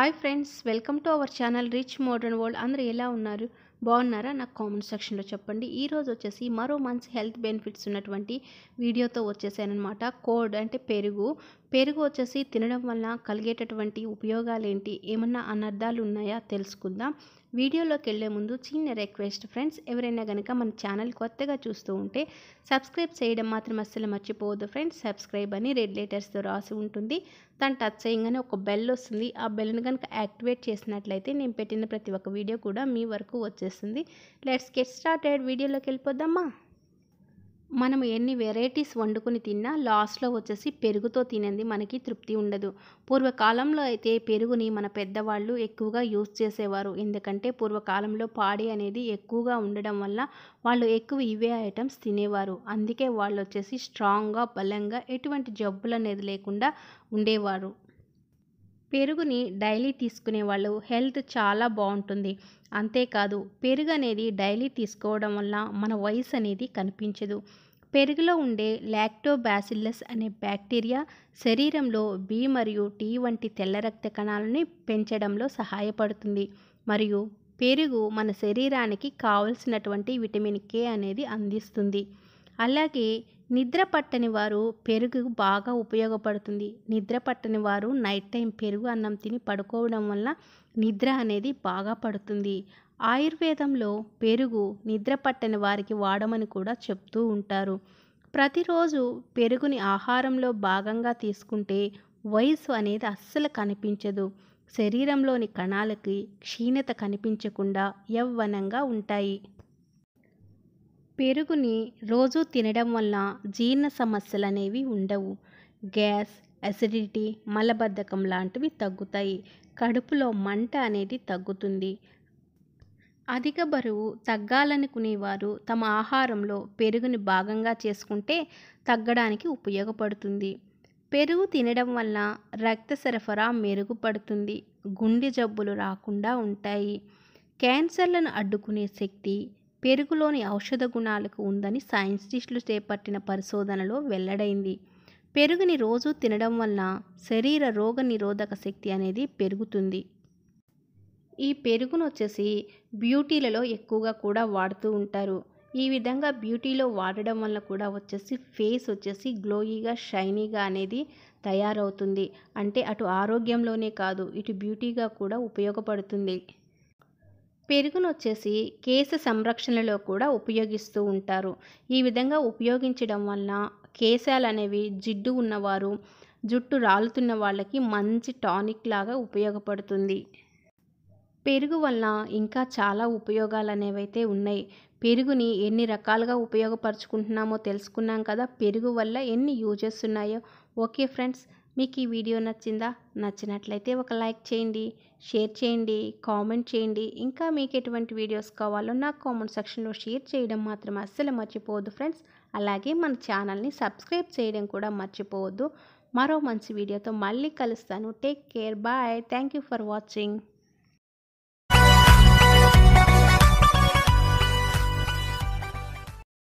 hi friends welcome to our channel rich modern world అందరూ ఎలా ఉన్నారు బాగున్నారా నాకు కామెంట్ సెక్షన్లో చెప్పండి ఈరోజు వచ్చేసి మరో మంచి హెల్త్ బెనిఫిట్స్ ఉన్నటువంటి వీడియోతో వచ్చేసానమాట కోడ్ అంటే పెరుగు పెరుగు వచ్చేసి తినడం వల్ల కలిగేటటువంటి ఉపయోగాలు ఏంటి ఏమన్నా అనర్థాలు ఉన్నాయా తెలుసుకుందాం వీడియోలోకి వెళ్ళే ముందు చిన్న రిక్వెస్ట్ ఫ్రెండ్స్ ఎవరైనా కనుక మన ఛానల్ కొత్తగా చూస్తూ ఉంటే సబ్స్క్రైబ్ చేయడం మాత్రం అస్సలు మర్చిపోవద్దు ఫ్రెండ్స్ సబ్స్క్రైబ్ అని రెడ్ లెటర్స్తో రాసి ఉంటుంది దాన్ని టచ్ చేయగానే ఒక బెల్ వస్తుంది ఆ బెల్ని కనుక యాక్టివేట్ చేసినట్లయితే నేను పెట్టిన ప్రతి ఒక్క వీడియో కూడా మీ వరకు వచ్చేస్తుంది లెట్స్ గెట్ స్టార్టెడ్ వీడియోలోకి వెళ్ళిపోద్దామా మనం ఎన్ని వెరైటీస్ వండుకొని తిన్నా లాస్ట్లో వచ్చేసి పెరుగుతో తినేది మనకి తృప్తి ఉండదు పూర్వకాలంలో అయితే పెరుగుని మన పెద్దవాళ్ళు ఎక్కువగా యూజ్ చేసేవారు ఎందుకంటే పూర్వకాలంలో పాడి అనేది ఎక్కువగా ఉండడం వల్ల వాళ్ళు ఎక్కువ ఇవే ఐటమ్స్ తినేవారు అందుకే వాళ్ళు వచ్చేసి స్ట్రాంగ్గా బలంగా ఎటువంటి జబ్బులు అనేది లేకుండా ఉండేవారు పెరుగుని డైలీ తీసుకునే వాళ్ళు హెల్త్ చాలా బాగుంటుంది అంతేకాదు పెరుగు అనేది డైలీ తీసుకోవడం వల్ల మన వయసు అనేది కనిపించదు పెరుగులో ఉండే లాక్టోబాసిల్లస్ అనే బ్యాక్టీరియా శరీరంలో బి మరియు టీ వంటి తెల్ల రక్త కణాలని పెంచడంలో సహాయపడుతుంది మరియు పెరుగు మన శరీరానికి కావలసినటువంటి విటమిన్ కే అనేది అందిస్తుంది అలాగే నిద్ర పట్టని వారు పెరుగు బాగా ఉపయోగపడుతుంది నిద్ర పట్టని వారు నైట్ టైం పెరుగు అన్నం తిని పడుకోవడం వల్ల నిద్ర అనేది బాగా పడుతుంది ఆయుర్వేదంలో పెరుగు నిద్ర పట్టని వారికి వాడమని కూడా చెప్తూ ఉంటారు ప్రతిరోజు పెరుగుని ఆహారంలో భాగంగా తీసుకుంటే వయసు అనేది అస్సలు కనిపించదు శరీరంలోని కణాలకి క్షీణత కనిపించకుండా యవ్వనంగా ఉంటాయి పెరుగుని రోజు తినడం వల్ల జీర్ణ సమస్యలు అనేవి ఉండవు గ్యాస్ అసిడిటీ మలబద్ధకం లాంటివి తగ్గుతాయి కడుపులో మంట అనేది తగ్గుతుంది అధిక బరువు తగ్గాలనుకునేవారు తమ ఆహారంలో పెరుగుని భాగంగా చేసుకుంటే తగ్గడానికి ఉపయోగపడుతుంది పెరుగు తినడం వల్ల రక్త సరఫరా మెరుగుపడుతుంది గుండె జబ్బులు రాకుండా ఉంటాయి క్యాన్సర్లను అడ్డుకునే శక్తి పెరుగులోని ఔషధ గుణాలకు ఉందని సైంటిస్టులు చేపట్టిన పరిశోధనలో వెల్లడైంది పెరుగుని రోజు తినడం వల్ల శరీర రోగ నిరోధక శక్తి అనేది పెరుగుతుంది ఈ పెరుగును వచ్చేసి బ్యూటీలలో ఎక్కువగా కూడా వాడుతూ ఉంటారు ఈ విధంగా బ్యూటీలో వాడడం వల్ల కూడా వచ్చేసి ఫేస్ వచ్చేసి గ్లోయీగా షైనీగా అనేది తయారవుతుంది అంటే అటు ఆరోగ్యంలోనే కాదు ఇటు బ్యూటీగా కూడా ఉపయోగపడుతుంది పెరుగును వచ్చేసి కేశ సంరక్షణలో కూడా ఉపయోగిస్తూ ఉంటారు ఈ విధంగా ఉపయోగించడం వల్ల కేశాలు అనేవి జిడ్డు ఉన్నవారు జుట్టు రాలుతున్న వాళ్ళకి మంచి టానిక్ లాగా ఉపయోగపడుతుంది పెరుగు వల్ల ఇంకా చాలా ఉపయోగాలు అనేవి అయితే ఉన్నాయి పెరుగుని ఎన్ని రకాలుగా ఉపయోగపరుచుకుంటున్నామో తెలుసుకున్నాం కదా పెరుగు వల్ల ఎన్ని యూజెస్ ఉన్నాయో ఓకే ఫ్రెండ్స్ మీకు ఈ వీడియో నచ్చిందా నచ్చినట్లయితే ఒక లైక్ చేయండి షేర్ చేయండి కామెంట్ చేయండి ఇంకా మీకు ఎటువంటి వీడియోస్ కావాలో నాకు కామెంట్ సెక్షన్లో షేర్ చేయడం మాత్రం అస్సలు మర్చిపోవద్దు ఫ్రెండ్స్ అలాగే మన ఛానల్ని సబ్స్క్రైబ్ చేయడం కూడా మర్చిపోవద్దు మరో మంచి వీడియోతో మళ్ళీ కలుస్తాను take care bye thank you for watching